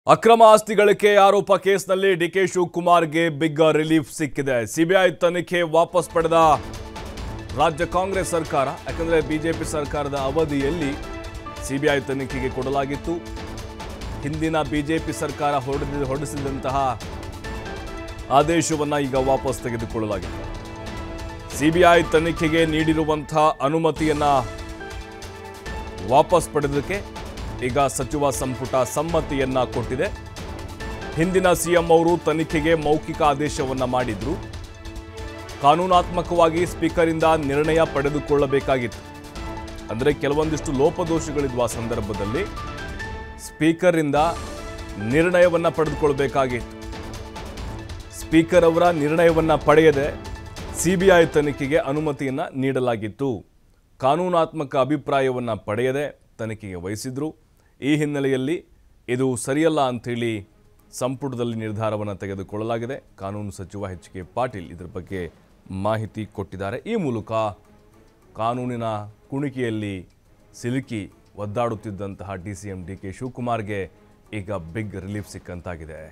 ಅಕ್ರಮ ಆಸ್ತಿ ಗಳಿಕೆ ಆರೋಪ ಕೇಸ್ನಲ್ಲಿ ಡಿಕೆ ಶಿವಕುಮಾರ್ಗೆ ಬಿಗ್ ರಿಲೀಫ್ ಸಿಕ್ಕಿದೆ ಸಿಬಿಐ ತನಿಖೆ ವಾಪಸ್ ಪಡೆದ ರಾಜ್ಯ ಕಾಂಗ್ರೆಸ್ ಸರ್ಕಾರ ಯಾಕಂದ್ರೆ ಬಿಜೆಪಿ ಸರ್ಕಾರದ ಅವಧಿಯಲ್ಲಿ ಸಿಬಿಐ ತನಿಖೆಗೆ ಕೊಡಲಾಗಿತ್ತು ಹಿಂದಿನ ಬಿಜೆಪಿ ಸರ್ಕಾರ ಹೊಡೆದ ಹೊರಡಿಸಿದಂತಹ ಆದೇಶವನ್ನ ಈಗ ವಾಪಸ್ ತೆಗೆದುಕೊಳ್ಳಲಾಗಿದೆ ಸಿಬಿಐ ತನಿಖೆಗೆ ನೀಡಿರುವಂತಹ ಅನುಮತಿಯನ್ನ ವಾಪಸ್ ಪಡೆದಕ್ಕೆ ಈಗ ಸಚಿವ ಸಂಪುಟ ಸಮ್ಮತಿಯನ್ನ ಕೊಟ್ಟಿದೆ ಹಿಂದಿನ ಸಿಎಂ ಅವರು ತನಿಖೆಗೆ ಮೌಖಿಕ ಆದೇಶವನ್ನ ಮಾಡಿದ್ರು ಕಾನೂನಾತ್ಮಕವಾಗಿ ಸ್ಪೀಕರಿಂದ ನಿರ್ಣಯ ಪಡೆದುಕೊಳ್ಳಬೇಕಾಗಿತ್ತು ಅಂದರೆ ಕೆಲವೊಂದಿಷ್ಟು ಲೋಪದೋಷಗಳಿದ್ವು ಆ ಸಂದರ್ಭದಲ್ಲಿ ಸ್ಪೀಕರಿಂದ ನಿರ್ಣಯವನ್ನ ಪಡೆದುಕೊಳ್ಬೇಕಾಗಿತ್ತು ಸ್ಪೀಕರ್ ಅವರ ನಿರ್ಣಯವನ್ನ ಪಡೆಯದೆ ಸಿಬಿಐ ತನಿಖೆಗೆ ಅನುಮತಿಯನ್ನ ನೀಡಲಾಗಿತ್ತು ಕಾನೂನಾತ್ಮಕ ಅಭಿಪ್ರಾಯವನ್ನ ಪಡೆಯದೆ ತನಿಖೆಗೆ ವಹಿಸಿದ್ರು ಈ ಹಿನ್ನೆಲೆಯಲ್ಲಿ ಇದು ಸರಿಯಲ್ಲ ಅಂಥೇಳಿ ಸಂಪುಟದಲ್ಲಿ ನಿರ್ಧಾರವನ್ನು ತೆಗೆದುಕೊಳ್ಳಲಾಗಿದೆ ಕಾನೂನು ಸಚಿವ ಎಚ್ ಕೆ ಪಾಟೀಲ್ ಇದರ ಬಗ್ಗೆ ಮಾಹಿತಿ ಕೊಟ್ಟಿದ್ದಾರೆ ಈ ಮೂಲಕ ಕಾನೂನಿನ ಕುಣಿಕೆಯಲ್ಲಿ ಸಿಲುಕಿ ಒದ್ದಾಡುತ್ತಿದ್ದಂತಹ D C M D K ಶಿವಕುಮಾರ್ಗೆ ಈಗ ಬಿಗ್ ರಿಲೀಫ್ ಸಿಕ್ಕಂತಾಗಿದೆ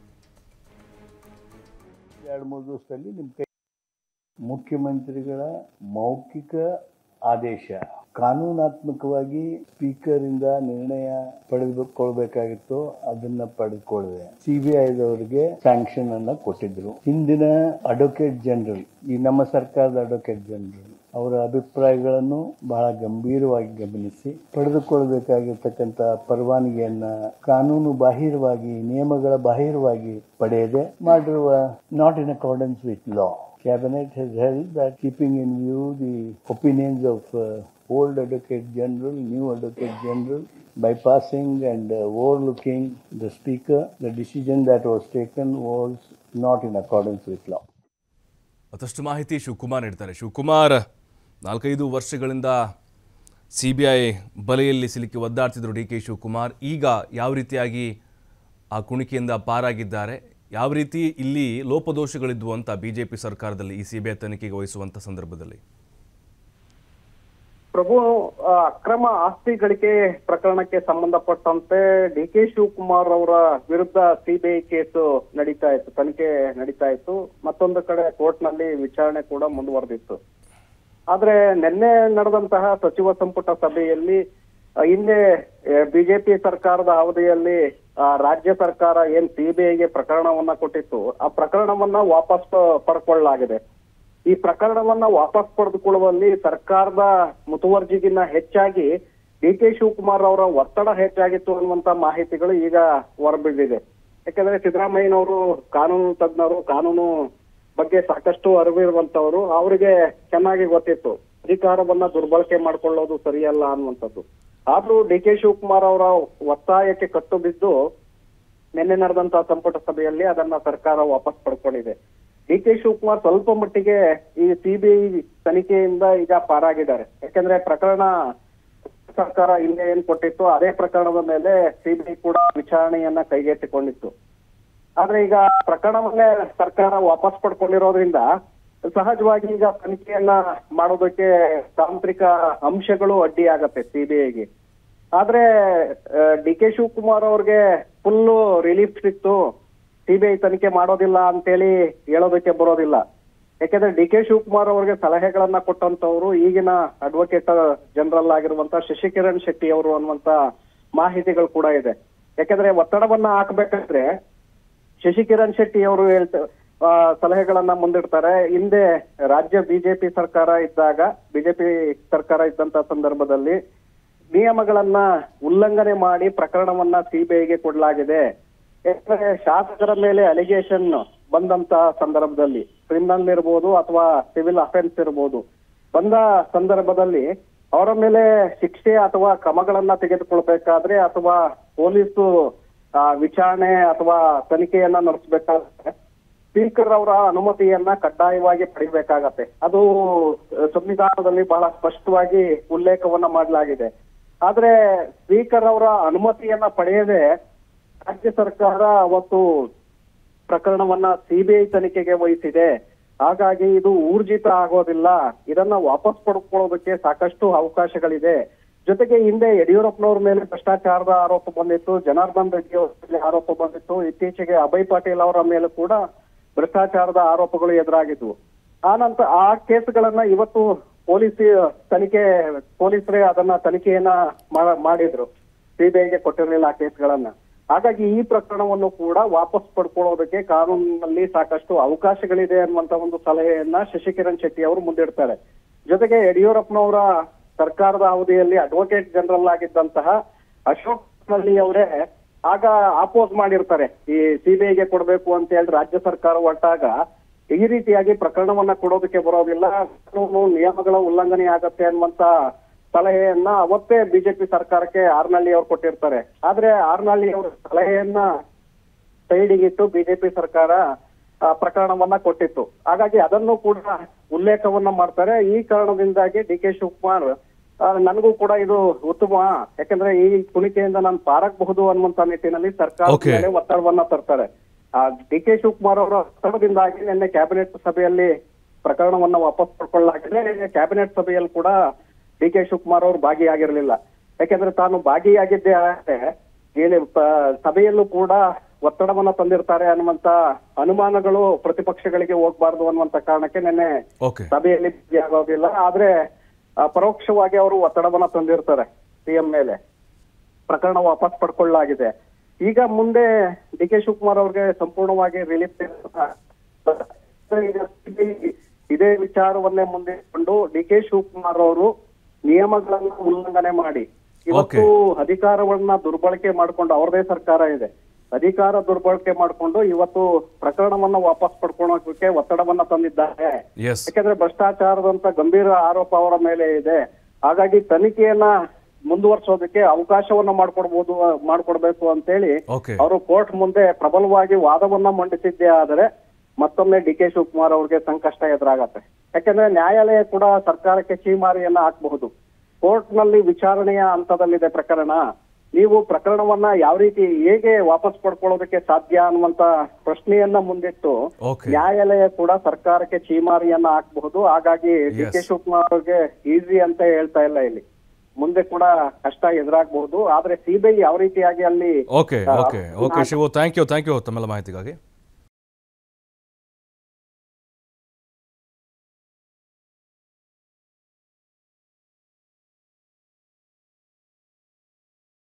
ಎರಡು ಮೂರು ದಿವಸದಲ್ಲಿ ನಿಮ್ಮ ಕೈ ಮುಖ್ಯಮಂತ್ರಿಗಳ ಮೌಖಿಕ ಆದೇಶ ಕಾನೂನಾತ್ಮಕವಾಗಿ ಸ್ಪೀಕರ್ ಇಂದ ನಿರ್ಣಯ ಪಡೆದುಕೊಳ್ಬೇಕಾಗಿತ್ತು ಅದನ್ನ ಪಡೆದುಕೊಳ್ಳದೆ ಸಿಬಿಐದವರಿಗೆ ಸ್ಯಾಂಕ್ಷನ್ ಅನ್ನ ಕೊಟ್ಟಿದ್ರು ಹಿಂದಿನ ಅಡ್ವೊಕೇಟ್ ಜನರಲ್ ಈ ನಮ್ಮ ಸರ್ಕಾರದ ಅಡ್ವೊಕೇಟ್ ಜನರಲ್ ಅವರ ಅಭಿಪ್ರಾಯಗಳನ್ನು ಬಹಳ ಗಂಭೀರವಾಗಿ ಗಮನಿಸಿ ಪಡೆದುಕೊಳ್ಳಬೇಕಾಗಿರ್ತಕ್ಕಂಥ ಪರವಾನಗಿಯನ್ನ ಕಾನೂನು ಬಾಹಿರವಾಗಿ ನಿಯಮಗಳ ಬಾಹಿರವಾಗಿ ಪಡೆಯದೆ ಮಾಡಿರುವ not in accordance with law Cabinet has held that keeping in view the opinions of uh, old Advocate General, new Advocate General, bypassing and uh, overlooking the Speaker, the decision that was taken was not in accordance with law. ಮತ್ತಷ್ಟು ಮಾಹಿತಿ ಶಿವಕುಮಾರ್ ನೀಡ್ತಾರೆ ಶಿವಕುಮಾರ್ ನಾಲ್ಕೈದು ವರ್ಷಗಳಿಂದ C B I ಬಲೆಯಲ್ಲಿ ಸಿಲುಕಿ ಒದ್ದಾಡ್ತಿದ್ರು D K Shivakumar ಈಗ ಯಾವ ರೀತಿಯಾಗಿ ಆ ಕುಣಿಕೆಯಿಂದ ಪಾರಾಗಿದ್ದಾರೆ ಯಾವ ರೀತಿ ಇಲ್ಲಿ ಲೋಪದೋಷಗಳಿದ್ವು ಅಂತ ಬಿಜೆಪಿ ಸರ್ಕಾರದಲ್ಲಿ ಈ ಸಿ ಬಿ ಐ ತನಿಖೆಗೆ ವಹಿಸುವಂಥ ಸಂದರ್ಭದಲ್ಲಿ ಪ್ರಭು ಆ, ಅಕ್ರಮ ಆಸ್ತಿ ಗಳಿಕೆ ಪ್ರಕರಣಕ್ಕೆ ಸಂಬಂಧಪಟ್ಟಂತೆ ಡಿ ಕೆ ಶಿವಕುಮಾರ್ ಅವರ ವಿರುದ್ಧ ಸಿಬಿಐ ಕೇಸು ನಡೀತಾ ಇತ್ತು ತನಿಖೆ ನಡೀತಾ ಇತ್ತು ಮತ್ತೊಂದು ಕಡೆ ಕೋರ್ಟ್ ನಲ್ಲಿ ವಿಚಾರಣೆ ಕೂಡ ಮುಂದುವರೆದಿತ್ತು ಆದ್ರೆ ನಿನ್ನೆ ನಡೆದಂತಹ ಸಚಿವ ಸಂಪುಟ ಸಭೆಯಲ್ಲಿ ಆ, ಹಿಂದೆ ಬಿಜೆಪಿ ಸರ್ಕಾರದ ಅವಧಿಯಲ್ಲಿ ಆ, ರಾಜ್ಯ ಸರ್ಕಾರ ಏನ್ ಸಿಬಿಐಗೆ ಪ್ರಕರಣವನ್ನ ಕೊಟ್ಟಿತ್ತು ಆ ಪ್ರಕರಣವನ್ನ ವಾಪಸ್ ಪ- ಪಡ್ಕೊಳ್ಳಲಾಗಿದೆ ಈ ಪ್ರಕರಣವನ್ನ ವಾಪಸ್ ಪಡೆದುಕೊಳ್ಳುವಲ್ಲಿ ಸರ್ಕಾರದ ಮುತುವರ್ಜಿಗಿನ್ನ ಹೆಚ್ಚಾಗಿ ಡಿ ಕೆ ಶಿವಕುಮಾರ್ ಅವರ ಒತ್ತಡ ಹೆಚ್ಚಾಗಿತ್ತು ಅನ್ನುವಂತ ಮಾಹಿತಿಗಳು ಈಗ ಹೊರಬಿದ್ದಿದೆ ಯಾಕಂದ್ರೆ ಸಿದ್ದರಾಮಯ್ಯನವರು ಕಾನೂನು ತಜ್ಞರು ಕಾನೂನು ಬಗ್ಗೆ ಸಾಕಷ್ಟು ಅರಿವಿರುವಂತವರು ಅವರಿಗೆ ಚೆನ್ನಾಗಿ ಗೊತ್ತಿತ್ತು ಅಧಿಕಾರವನ್ನ ದುರ್ಬಳಕೆ ಮಾಡ್ಕೊಳ್ಳೋದು ಸರಿಯಲ್ಲ ಅನ್ನುವಂಥದ್ದು ಆದ್ರೂ ಡಿ ಕೆ ಶಿವಕುಮಾರ್ ಅವರ ಒತ್ತಾಯಕ್ಕೆ ಕಟ್ಟು ಬಿದ್ದು ನಿನ್ನೆ ನಡೆದಂತಹ ಸಂಪುಟ ಸಭೆಯಲ್ಲಿ ಅದನ್ನ ಸರ್ಕಾರ ವಾಪಸ್ ಪಡ್ಕೊಂಡಿದೆ ಡಿ ಕೆ ಶಿವಕುಮಾರ್ ಸ್ವಲ್ಪ ಮಟ್ಟಿಗೆ ಈ ಸಿಬಿಐ ತನಿಖೆಯಿಂದ ಈಗ ಪಾರಾಗಿದ್ದಾರೆ ಯಾಕಂದ್ರೆ ಪ್ರಕರಣ ಸರ್ಕಾರ ಹಿಂದೆ ಏನ್ ಕೊಟ್ಟಿತ್ತು ಅದೇ ಪ್ರಕರಣದ ಮೇಲೆ ಸಿಬಿಐ ಕೂಡ ವಿಚಾರಣೆಯನ್ನ ಕೈಗೆತ್ತಿಕೊಂಡಿತ್ತು ಆದ್ರೆ ಈಗ ಪ್ರಕರಣವನ್ನೇ ಸರ್ಕಾರ ವಾಪಸ್ ಪಡ್ಕೊಂಡಿರೋದ್ರಿಂದ ಸಹಜವಾಗಿ ಈಗ ತನಿಖೆಯನ್ನ ಮಾಡೋದಕ್ಕೆ ತಾಂತ್ರಿಕ ಅಂಶಗಳು ಅಡ್ಡಿ ಆಗತ್ತೆ ಸಿಬಿಐಗೆ ಆದ್ರೆ ಡಿ ಕೆ ಶಿವಕುಮಾರ್ ಅವ್ರಿಗೆ ಫುಲ್ ರಿಲೀಫ್ ಸಿಕ್ತು ಸಿಬಿಐ ತನಿಖೆ ಮಾಡೋದಿಲ್ಲ ಅಂತೇಳಿ ಹೇಳೋದಕ್ಕೆ ಬರೋದಿಲ್ಲ ಯಾಕೆಂದ್ರೆ ಡಿ ಕೆ ಶಿವಕುಮಾರ್ ಅವರಿಗೆ ಸಲಹೆಗಳನ್ನ ಕೊಟ್ಟಂತವ್ರು ಈಗಿನ ಅಡ್ವೊಕೇಟ್ ಜನರಲ್ ಆಗಿರುವಂತ ಶಶಿಕಿರಣ್ ಶೆಟ್ಟಿ ಅವರು ಅನ್ನುವಂತ ಮಾಹಿತಿಗಳು ಕೂಡ ಇದೆ ಯಾಕಂದ್ರೆ ಒತ್ತಡವನ್ನ ಹಾಕ್ಬೇಕಾದ್ರೆ ಶಶಿಕಿರಣ್ ಶೆಟ್ಟಿ ಅವರು ಹೇಳ್ತ ಆ, ಸಲಹೆಗಳನ್ನ ಮುಂದಿಡ್ತಾರೆ ಹಿಂದೆ ರಾಜ್ಯ ಬಿಜೆಪಿ ಸರ್ಕಾರ ಇದ್ದಾಗ ಬಿಜೆಪಿ ಸರ್ಕಾರ ಇದ್ದಂತ ಸಂದರ್ಭದಲ್ಲಿ ನಿಯಮಗಳನ್ನ ಉಲ್ಲಂಘನೆ ಮಾಡಿ ಪ್ರಕರಣವನ್ನ ಸಿಬಿಐಗೆ ಕೊಡಲಾಗಿದೆ ಯಾಕಂದ್ರೆ ಶಾಸಕರ ಮೇಲೆ ಅಲಿಗೇಷನ್ ಬಂದಂತ ಸಂದರ್ಭದಲ್ಲಿ ಕ್ರಿಮಿನಲ್ ಇರ್ಬೋದು ಅಥವಾ ಸಿವಿಲ್ ಅಫೆನ್ಸ್ ಇರ್ಬೋದು ಬಂದ ಸಂದರ್ಭದಲ್ಲಿ ಅವರ ಮೇಲೆ ಶಿಕ್ಷೆ ಅಥವಾ ಕ್ರಮಗಳನ್ನ ತೆಗೆದುಕೊಳ್ಬೇಕಾದ್ರೆ ಅಥವಾ ಪೊಲೀಸು ಆ, ವಿಚಾರಣೆ ಅಥವಾ ತನಿಖೆಯನ್ನ ನಡೆಸಬೇಕಾದ್ರೆ ಸ್ಪೀಕರ್ ಅವರ ಅನುಮತಿಯನ್ನ ಕಡ್ಡಾಯವಾಗಿ ಪಡಿಬೇಕಾಗತ್ತೆ ಅದು ಅಹ್, ಸಂವಿಧಾನದಲ್ಲಿ ಬಹಳ ಸ್ಪಷ್ಟವಾಗಿ ಉಲ್ಲೇಖವನ್ನ ಮಾಡಲಾಗಿದೆ ಆದ್ರೆ ಸ್ಪೀಕರ್ ಅವರ ಅನುಮತಿಯನ್ನ ಪಡೆಯದೆ ರಾಜ್ಯ ಸರ್ಕಾರ ಅವತ್ತು ಪ್ರಕರಣವನ್ನ ಸಿಬಿಐ ತನಿಖೆಗೆ ವಹಿಸಿದೆ ಹಾಗಾಗಿ ಇದು ಊರ್ಜಿತ ಆಗೋದಿಲ್ಲ ಇದನ್ನ ವಾಪಸ್ ಪಡ್ಕೊಳ್ಳೋದಕ್ಕೆ ಸಾಕಷ್ಟು ಅವಕಾಶಗಳಿದೆ ಜೊತೆಗೆ ಹಿಂದೆ ಯಡಿಯೂರಪ್ಪನವ್ರ ಮೇಲೆ ಭ್ರಷ್ಟಾಚಾರದ ಆರೋಪ ಬಂದಿತ್ತು ಜನಾರ್ದನ್ ರೆಡ್ಡಿ ಅವರ ಮೇಲೆ ಆರೋಪ ಬಂದಿತ್ತು ಇತ್ತೀಚೆಗೆ ಅಭಯ್ ಪಾಟೀಲ್ ಅವರ ಮೇಲೆ ಕೂಡ ಭ್ರಷ್ಟಾಚಾರದ ಆರೋಪಗಳು ಎದುರಾಗಿದ್ವು ಆ ನಂತರ ಆ ಕೇಸ್ಗಳನ್ನ ಇವತ್ತು ಪೊಲೀಸ್ ತನಿಖೆ ಪೊಲೀಸರೇ ಅದನ್ನ ತನಿಖೆಯನ್ನ ಮಾ- ಮಾಡಿದ್ರು ಸಿಬಿಐಗೆ ಕೊಟ್ಟಿರಲಿಲ್ಲ ಆ ಕೇಸ್ಗಳನ್ನ ಹಾಗಾಗಿ ಈ ಪ್ರಕರಣವನ್ನು ಕೂಡ ವಾಪಸ್ ಪಡ್ಕೊಳ್ಳೋದಕ್ಕೆ ಕಾನೂನಿನಲ್ಲಿ ಸಾಕಷ್ಟು ಅವಕಾಶಗಳಿದೆ ಅನ್ನುವಂತ ಒಂದು ಸಲಹೆಯನ್ನ ಶಶಿಕಿರಣ್ ಶೆಟ್ಟಿ ಅವರು ಮುಂದಿಡ್ತಾರೆ ಜೊತೆಗೆ ಯಡಿಯೂರಪ್ಪನವರ ಸರ್ಕಾರದ ಅವಧಿಯಲ್ಲಿ ಅಡ್ವೊಕೇಟ್ ಜನರಲ್ ಆಗಿದ್ದಂತಹ ಅಶೋಕ್ ನಲ್ಲಿ ಅವರೇ ಆಗ ಆಪೋಸ್ ಮಾಡಿರ್ತಾರೆ ಈ ಸಿಬಿಐಗೆ ಕೊಡಬೇಕು ಅಂತ ಹೇಳಿ ರಾಜ್ಯ ಸರ್ಕಾರ ಹೊರಟಾಗ ಈ ರೀತಿಯಾಗಿ ಪ್ರಕರಣವನ್ನ ಕೊಡೋದಕ್ಕೆ ಬರೋದಿಲ್ಲ ಕಾನೂನು ನಿಯಮಗಳ ಉಲ್ಲಂಘನೆ ಆಗತ್ತೆ ಅನ್ನುವಂತ ಸಲಹೆಯನ್ನ ಅವತ್ತೇ ಬಿಜೆಪಿ ಸರ್ಕಾರಕ್ಕೆ ಆರ್ನಳ್ಳಿ ಅವರು ಕೊಟ್ಟಿರ್ತಾರೆ ಆದ್ರೆ ಆರ್ನಳ್ಳಿ ಅವರ ಸಲಹೆಯನ್ನ ಸೈಡಿಗಿಟ್ಟು ಬಿಜೆಪಿ ಸರ್ಕಾರ ಆ, ಪ್ರಕರಣವನ್ನ ಕೊಟ್ಟಿತ್ತು ಹಾಗಾಗಿ ಅದನ್ನು ಕೂಡ ಉಲ್ಲೇಖವನ್ನ ಮಾಡ್ತಾರೆ ಈ ಕಾರಣದಿಂದಾಗಿ ಡಿ ಕೆ ಶಿವಕುಮಾರ್ ಆ, ನನಗೂ ಕೂಡ ಇದು ಉತ್ತಮ ಯಾಕಂದ್ರೆ ಈ ಕುಣಿಕೆಯಿಂದ ನಾನು ಪಾರಾಗಬಹುದು ಅನ್ನುವಂತ ನಿಟ್ಟಿನಲ್ಲಿ ಸರ್ಕಾರದ Okay. ಮೇಲೆ ಒತ್ತಡವನ್ನ ತರ್ತಾರೆ ಡಿ ಕೆ ಶಿವಕುಮಾರ್ ಅವರ ಒತ್ತಡದಿಂದಾಗಿ ನಿನ್ನೆ ಕ್ಯಾಬಿನೆಟ್ ಸಭೆಯಲ್ಲಿ ಪ್ರಕರಣವನ್ನ ವಾಪಸ್ ಪಡ್ಕೊಳ್ಳಲಾಗಿದೆ ಕ್ಯಾಬಿನೆಟ್ ಸಭೆಯಲ್ಲಿ ಕೂಡ ಡಿ ಕೆ ಶಿವಕುಮಾರ್ ಅವರು ಭಾಗಿಯಾಗಿರಲಿಲ್ಲ ಯಾಕೆಂದ್ರೆ ತಾನು ಭಾಗಿಯಾಗಿದ್ದೇ ಆದ್ರೆ ಏನು ಪ- ಸಭೆಯಲ್ಲೂ ಕೂಡ ಒತ್ತಡವನ್ನ ತಂದಿರ್ತಾರೆ ಅನ್ನುವಂತ ಅನುಮಾನಗಳು ಪ್ರತಿಪಕ್ಷಗಳಿಗೆ ಹೋಗ್ಬಾರ್ದು ಅನ್ನುವಂತ ಕಾರಣಕ್ಕೆ ನಿನ್ನೆ ಓಕೆ ಸಭೆಯಲ್ಲಿ ಭಾಗಿಯಾಗೋದಿಲ್ಲ ಆದ್ರೆ ಆ, ಪರೋಕ್ಷವಾಗಿ ಅವರು ಒತ್ತಡವನ್ನ ತಂದಿರ್ತಾರೆ ಸಿಎಂ ಮೇಲೆ ಪ್ರಕರಣ ವಾಪಸ್ ಪಡ್ಕೊಳ್ಳಲಾಗಿದೆ ಈಗ ಮುಂದೆ ಡಿ ಕೆ ಶಿವಕುಮಾರ್ ಅವ್ರಿಗೆ ಸಂಪೂರ್ಣವಾಗಿ ರಿಲೀಫ್ ಇದೇ ವಿಚಾರವನ್ನೇ ಮುಂದಿಟ್ಕೊಂಡು ಡಿ ಕೆ ಶಿವಕುಮಾರ್ ಅವರು ನಿಯಮಗಳನ್ನ ಉಲ್ಲಂಘನೆ ಮಾಡಿ ಇವತ್ತು ಅಧಿಕಾರವನ್ನ ದುರ್ಬಳಕೆ ಮಾಡ್ಕೊಂಡು ಅವ್ರದೇ ಸರ್ಕಾರ ಇದೆ ಅಧಿಕಾರ ದುರ್ಬಳಕೆ ಮಾಡ್ಕೊಂಡು ಇವತ್ತು ಪ್ರಕರಣವನ್ನ ವಾಪಸ್ ಪಡ್ಕೊಳ್ಳೋಕೆ ಒತ್ತಡವನ್ನ ತಂದಿದ್ದಾರೆ ಎಸ್ ಯಾಕಂದ್ರೆ ಭ್ರಷ್ಟಾಚಾರದಂತ ಗಂಭೀರ ಆರೋಪ ಅವರ ಮೇಲೆ ಇದೆ ಹಾಗಾಗಿ ತನಿಖೆಯನ್ನ ಮುಂದುವರ್ಸೋದಕ್ಕೆ ಅವಕಾಶವನ್ನ ಮಾಡ್ಕೊಡ್ಬೋದು ಮಾಡ್ಕೊಡ್ಬೇಕು ಅಂತೇಳಿ ಓಕೆ ಅವರು ಕೋರ್ಟ್ ಮುಂದೆ ಪ್ರಬಲವಾಗಿ ವಾದವನ್ನ ಮಂಡಿಸಿದ್ದೇ ಆದರೆ ಮತ್ತೊಮ್ಮೆ ಡಿ ಕೆ ಶಿವಕುಮಾರ್ ಅವ್ರಿಗೆ ಸಂಕಷ್ಟ ಎದುರಾಗತ್ತೆ ಯಾಕಂದ್ರೆ ನ್ಯಾಯಾಲಯ ಕೂಡ ಸರ್ಕಾರಕ್ಕೆ ಚೀಮಾರಿಯನ್ನ ಹಾಕಬಹುದು ಕೋರ್ಟ್ ನಲ್ಲಿ ವಿಚಾರಣೆಯ ಹಂತದಲ್ಲಿದೆ ಪ್ರಕರಣ ನೀವು ಪ್ರಕರಣವನ್ನ ಯಾವ ರೀತಿ ಹೇಗೆ ವಾಪಸ್ ಪಡ್ಕೊಳ್ಳೋದಕ್ಕೆ ಸಾಧ್ಯ ಅನ್ನುವಂತ ಪ್ರಶ್ನೆಯನ್ನ ಮುಂದಿಟ್ಟು ಓಕೆ ನ್ಯಾಯಾಲಯ ಕೂಡ ಸರ್ಕಾರಕ್ಕೆ ಚೀಮಾರಿಯನ್ನ ಹಾಕಬಹುದು ಹಾಗಾಗಿ ಡಿ ಕೆ Yes. ಶಿವಕುಮಾರ್ ಅವ್ರಿಗೆ ಈಸಿ ಅಂತ ಹೇಳ್ತಾ ಇಲ್ಲ ಇಲ್ಲಿ ಮುಂದೆ ಕೂಡ ಕಷ್ಟ ಎದುರಾಗಬಹುದು ಆದ್ರೆ ಸಿಬಿಐ ಯಾವ ರೀತಿಯಾಗಿ ಅಲ್ಲಿ okay okay okay Shivu thank you thank you ತಮ್ಮೆಲ್ಲ ಮಾಹಿತಿಗಾಗಿ